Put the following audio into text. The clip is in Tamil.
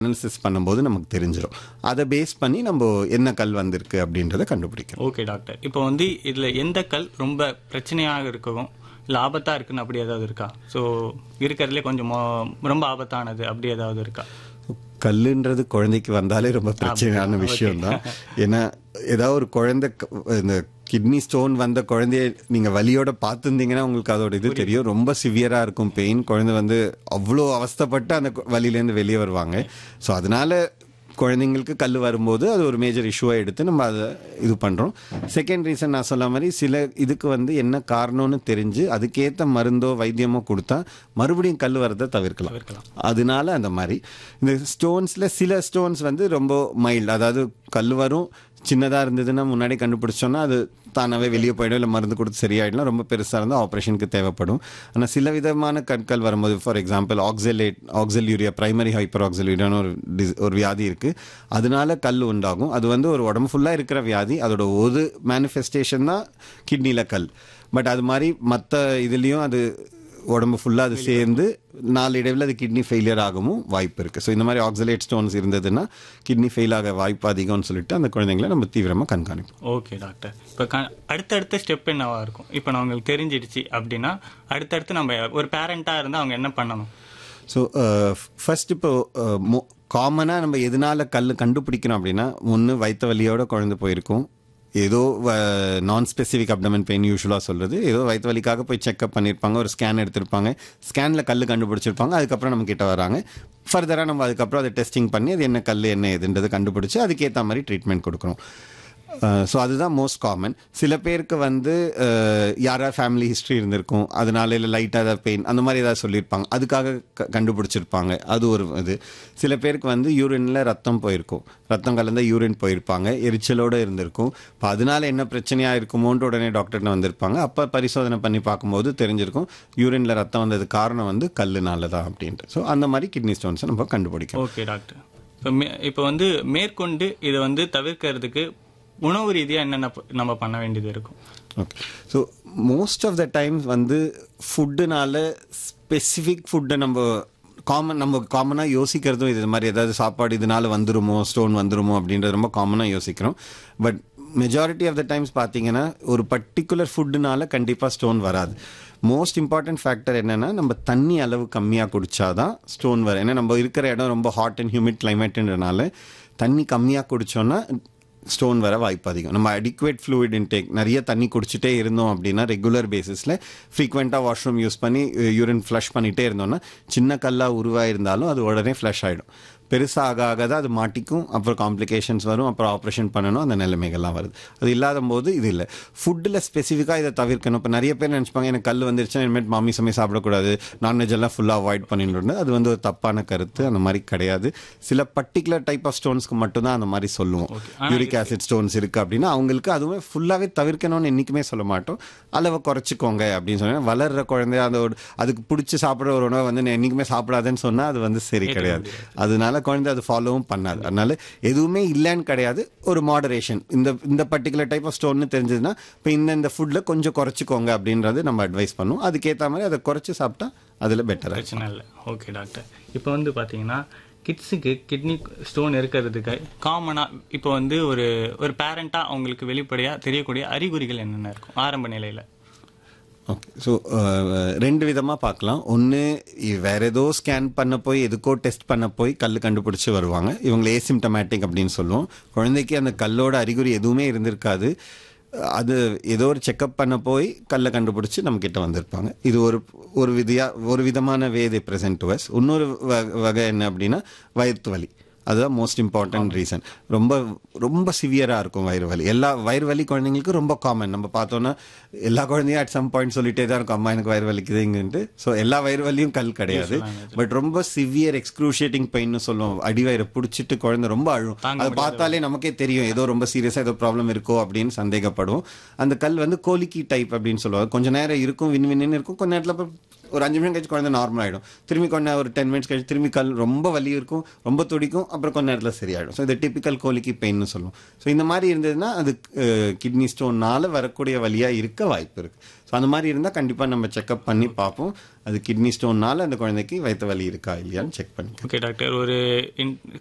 அனாலிசிஸ் பண்ணும்போது நமக்கு தெரிஞ்சிடும் அதை பேஸ் பண்ணி நம்ம என்ன கல் வந்திருக்கு அப்படின்றத கண்டுபிடிக்கணும் ஓகே டாக்டர் இப்போ வந்து இதுல எந்த கல் ரொம்ப பிரச்சனையாக இருக்கவும் இல்ல ஆபத்தா இருக்குன்னு அப்படி ஏதாவது இருக்கா ஸோ இருக்கிறதுலே கொஞ்சம் மோ- ரொம்ப ஆபத்தானது அப்படி ஏதாவது இருக்கா கல்லுன்றது குழந்தைக்கு வந்தாலே ரொம்ப பிரச்சனையான விஷயம் தான் ஏன்னா ஏதாவது ஒரு குழந்தை க- இந்த கிட்னி ஸ்டோன் வந்த குழந்தைய நீங்க வலியோட பார்த்துருந்தீங்கன்னா உங்களுக்கு அதோட இது தெரியும் ரொம்ப சிவியரா இருக்கும் பெயின் குழந்தை வந்து அவ்வளோ அவஸ்தைப்பட்டு அந்த கு- வலியிலேருந்து வெளியே வருவாங்க ஸோ அதனால குழந்தைங்களுக்கு கல் வரும்போது அது ஒரு மேஜர் இஷ்யூவாக எடுத்து நம்ம அதை இது பண்ணுறோம் செகண்ட் ரீசன் நான் சொன்ன மாதிரி சில இதுக்கு வந்து என்ன காரணம்னு தெரிஞ்சு அதுக்கேற்ற மருந்தோ வைத்தியமோ கொடுத்தா மறுபடியும் கல் வரதை தவிர்க்கலாம் தவிர்க்கலாம். அதனால அந்த மாதிரி இந்த ஸ்டோன்ஸில் சில ஸ்டோன்ஸ் வந்து ரொம்ப மைல்டு அதாவது கல் வரும் சின்னதாக இருந்ததுன்னா முன்னாடி கண்டுபிடிச்சோன்னா அது தானாகவே வெளியே போயிடும் இல்லை மருந்து கொடுத்து சரியாயிடலாம் ரொம்ப பெருசாக இருந்தால் ஆப்ரேஷனுக்கு தேவைப்படும் ஆனால் சில விதமான கற்கள் வரும்போது for example oxalate oxal urea primary hyper oxal யூரியான்னு ஒரு டிஸ் ஒரு வியாதி இருக்குது அதனால கல் உண்டாகும் அது வந்து ஒரு உடம்பு ஃபுல்லாக இருக்கிற வியாதி அதோட ஒரு மேனிஃபெஸ்டேஷன் தான் கிட்னியில் கல் பட் அது மாதிரி மற்ற இதுலேயும் அது உடம்பு ஃபுல்லாக அது சேர்ந்து நாளடைவில் அது கிட்னி ஃபெயிலியர் ஆகவும் வாய்ப்பு இருக்குது ஸோ இந்த மாதிரி ஆக்சலேட் ஸ்டோன்ஸ் இருந்ததுன்னா கிட்னி ஃபெயில் ஆக வாய்ப்பு அதிகம்னு சொல்லிட்டு அந்த குழந்தைங்களை நம்ம தீவிரமாக கண்காணிப்போம் ஓகே டாக்டர் இப்போ க அடுத்தடுத்த ஸ்டெப் என்னவா இருக்கும் இப்போ நான் உங்களுக்கு தெரிஞ்சிடுச்சு அப்படின்னா அடுத்தடுத்து நம்ம ஒரு பேரண்ட்டாக இருந்தால் அவங்க என்ன பண்ணணும் ஸோ ஃபர்ஸ்ட் இப்போ காமனாக நம்ம எதனால கல் கண்டுபிடிக்கிறோம் அப்படின்னா ஒன்று வயிற்று வலியோட குழந்தை போயிருக்கும் ஏதோ நான் ஸ்பெசிஃபிக் அப்டமன் பெயின் யூஸ்வலாக சொல்கிறது ஏதோ வயிற்று வலிக்காக போய் செக்அப் பண்ணியிருப்பாங்க ஒரு ஸ்கேன் எடுத்திருப்பாங்க ஸ்கேனில் கல் கண்டுபிடிச்சிருப்பாங்க அதுக்கப்புறம் நம்ம கிட்ட வராங்க ஃபர்தராக நம்ம அதுக்கப்புறம் அதை டெஸ்டிங் பண்ணி அது என்ன கல் என்ன ஏதுன்றது கண்டுபிடிச்சி அதுக்கேற்ற மாதிரி ட்ரீட்மெண்ட் கொடுக்குறோம் ஸோ அதுதான் மோஸ்ட் காமன் சில பேருக்கு வந்து அஹ், யாராவது ஃபேமிலி ஹிஸ்ட்ரி இருந்திருக்கும் அதனால இல்லை லைட்டாக ஏதாவது பெயின் அந்த மாதிரி ஏதாவது சொல்லியிருப்பாங்க அதுக்காக க- கண்டுபிடிச்சிருப்பாங்க அது ஒரு இது சில பேருக்கு வந்து யூரினில் ரத்தம் போயிருக்கும் ரத்தம் கலந்த யூரின் போயிருப்பாங்க எரிச்சலோடு இருந்திருக்கும் இப்போ அதனால என்ன பிரச்சனையாக இருக்குமோன்ட்டு உடனே டாக்டர்கிட்ட வந்திருப்பாங்க அப்போ பரிசோதனை பண்ணி பார்க்கும்போது தெரிஞ்சிருக்கும் யூரினில் ரத்தம் வந்தது காரணம் வந்து கல்லுனால தான் அப்படின்ட்டு ஸோ அந்த மாதிரி கிட்னி ஸ்டோன்ஸை நம்ம கண்டுபிடிக்கணும் ஓகே டாக்டர் இப்போ மே இப்போ வந்து மேற்கொண்டு இதை வந்து தவிர்க்கிறதுக்கு உணவு ரீதியாக என்னென்ன ப- நம்ம பண்ண வேண்டியது இருக்கும் okay so most of the times வந்து ஃபுட்டுனால ஸ்பெசிஃபிக் ஃபுட்டை நம்ம காமன் நம்ம காமனாக யோசிக்கிறதும் இது மாதிரி ஏதாவது சாப்பாடு இதனால வந்துருமோ ஸ்டோன் வந்துருமோ அப்படின்றது ரொம்ப காமனாக யோசிக்கிறோம் but majority of the times பார்த்தீங்கன்னா ஒரு பர்டிகுலர் ஃபுட்டுனால கண்டிப்பாக ஸ்டோன் வராது மோஸ்ட் இம்பார்ட்டன்ட் ஃபேக்டர் என்னன்னா நம்ம தண்ணி அளவு கம்மியாக குடிச்சாதான் ஸ்டோன் வரும் ஏன்னா நம்ம இருக்கிற இடம் ரொம்ப ஹாட் அண்ட் ஹியூமிட் கிளைமேட்டுன்றனால தண்ணி கம்மியாக குடிச்சோன்னா ஸ்டோன் வர வாய்ப்பு அதிகம் நம்ம அடிக்குவேட் ஃப்ளூயிட் இன்டேக் நிறைய தண்ணி குடிச்சிட்டே இருந்தோம் அப்படின்னா ரெகுலர் பேசிஸில் ஃப்ரீக்வெண்ட்டாக வாஷ்ரூம் யூஸ் பண்ணி யூரின் ஃப்ளஷ் பண்ணிகிட்டே இருந்தோம்னா சின்ன கல்லாக உருவாயிருந்தாலும் அது உடனே ஃப்ளஷ் ஆகிடும் பெருசாக ஆக ஆக தான் அது மாட்டிக்கும் அப்புறம் காம்ப்ளிகேஷன்ஸ் வரும் அப்புறம் ஆப்ரேஷன் பண்ணணும் அந்த நிலைமைகள்லாம் வருது அது இல்லாத போது இது இல்லை ஃபுட்டில் ஸ்பெசிஃபிக்காக இதை தவிர்க்கணும் இப்போ நிறைய பேர் நினச்சிப்பாங்க எனக்கு கல் வந்துருச்சுன்னா இனிமேல் மாமி சமயம் சாப்பிடக்கூடாது நான்வெஜ் எல்லாம் ஃபுல்லாக அவாய்ட் பண்ணிடணும் அது வந்து ஒரு தப்பான கருத்து அந்த மாதிரி கிடையாது சில பர்டிகுலர் டைப் ஆஃப் ஸ்டோன்ஸ்க்கு மட்டும்தான் அந்த மாதிரி சொல்லுவோம் யூரிக் ஆசிட் ஸ்டோன்ஸ் இருக்கு அப்படின்னா அவங்களுக்கு அதுவுமே ஃபுல்லாகவே தவிர்க்கணும்னு என்றைக்குமே சொல்ல மாட்டோம் அளவை குறைச்சிக்கோங்க அப்படின்னு சொன்னா வளர்ற குழந்தை அந்த ஒரு அதுக்கு பிடிச்சி சாப்பிட்ற ஒரு உணவை வந்து நான் என்றைக்குமே சாப்பிடாதுன்னு சொன்னால் அது வந்து சரி கிடையாது அதனால குழந்தை அது ஃபாலோவும் பண்ணாது அதனால எதுவுமே இல்லைன்னு கிடையாது ஒரு மாடரேஷன் இந்த இந்த பர்டிகுலர் டைப் ஆஃப் ஸ்டோன்னு தெரிஞ்சதுன்னா இப்போ இந்த இந்த ஃபுட்டில் கொஞ்சம் குறைச்சிக்கோங்க அப்படின்றது நம்ம அட்வைஸ் பண்ணுவோம் அதுக்கேற்ற மாதிரி அதை குறைச்சி சாப்பிட்டா அதில் பெட்டராக பிரச்சனை இல்லை ஓகே டாக்டர் இப்போ வந்து பார்த்தீங்கன்னா கிட்ஸுக்கு கிட்னி ஸ்டோன் இருக்கிறதுக்கு காமனாக இப்போ வந்து ஒரு ஒரு பேரண்ட்டாக அவங்களுக்கு வெளிப்படையாக தெரியக்கூடிய அறிகுறிகள் என்னென்ன இருக்கும் ஆரம்ப நிலையில் ஓகே ஸோ ரெண்டு விதமாக பார்க்கலாம் ஒன்று வேற ஏதோ ஸ்கேன் பண்ண போய் எதுக்கோ டெஸ்ட் பண்ண போய் கல் கண்டுபிடிச்சி வருவாங்க இவங்களை ஏசிம்டமேட்டிக் அப்படின்னு சொல்லுவோம் குழந்தைக்கு அந்த கல்லோட அறிகுறி எதுவுமே இருந்திருக்காது அது ஏதோ ஒரு செக்கப் பண்ண போய் கல்லை கண்டுபிடிச்சி நம்ம கிட்ட வந்திருப்பாங்க இது ஒரு ஒரு விதியா ஒரு விதமான வே தி பிரசன்ட் டு இன்னொரு வ- வகை என்ன அப்படின்னா வயிற்று வலி அதுதான் மோஸ்ட் இம்பார்ட்டன்ட் ரீசன் ரொம்ப ரொம்ப சிவியராக இருக்கும் வயிறு வலி எல்லா வயிறு வலி குழந்தைங்களுக்கு ரொம்ப காமன் நம்ம பார்த்தோன்னா எல்லா குழந்தையும் அட் சம் பாயிண்ட் சொல்லிட்டே தான் இருக்கும் அம்மா எனக்கு வயிறு வலிக்குதுங்கன்ட்டு ஸோ எல்லா வயிறு வலியும் கல் கிடையாது பட் ரொம்ப சிவியர் எக்ஸ்க்ரூஷியேட்டிங் பெயின்னு சொல்லுவோம் அடிவயிறை பிடிச்சிட்டு குழந்தை ரொம்ப அழும் அதை பார்த்தாலே நமக்கே தெரியும் ஏதோ ரொம்ப சீரியஸாக ஏதோ ப்ராப்ளம் இருக்கோ அப்படின்னு சந்தேகப்படுவோம் அந்த கல் வந்து கோலிக்கி டைப் அப்படின்னு சொல்லுவாங்க கொஞ்ச நேரம் இருக்கும் வின் வின்னு இருக்கும் கொஞ்ச நேரத்தில் ஒரு அஞ்சு நிமிஷம் கழிச்சு குழந்தை நார்மல் ஆகிடும் திரும்பி கொஞ்ச ஒரு டென் மினிட்ஸ் கழிச்சு திரும்பி கல் ரொம்ப வலி இருக்கும் ரொம்ப துடிக்கும் அப்புறம் கொஞ்ச நேரத்தில் சரியாயிடும் ஸோ இது டிப்பிக்கல் கோலிக்கு பெயின்னு சொல்லுவோம் ஸோ இந்த மாதிரி இருந்ததுன்னா அது கிட்னி ஸ்டோன்னால வரக்கூடிய வலியாக இருக்க வாய்ப்பு இருக்கு ஸோ அந்த மாதிரி இருந்தால் கண்டிப்பாக நம்ம செக்அப் பண்ணி பார்ப்போம் அது கிட்னி ஸ்டோன்னால அந்த குழந்தைக்கு வயிற்று வலி இருக்கா இல்லையான்னு செக் பண்ணி ஓகே டாக்டர் ஒரு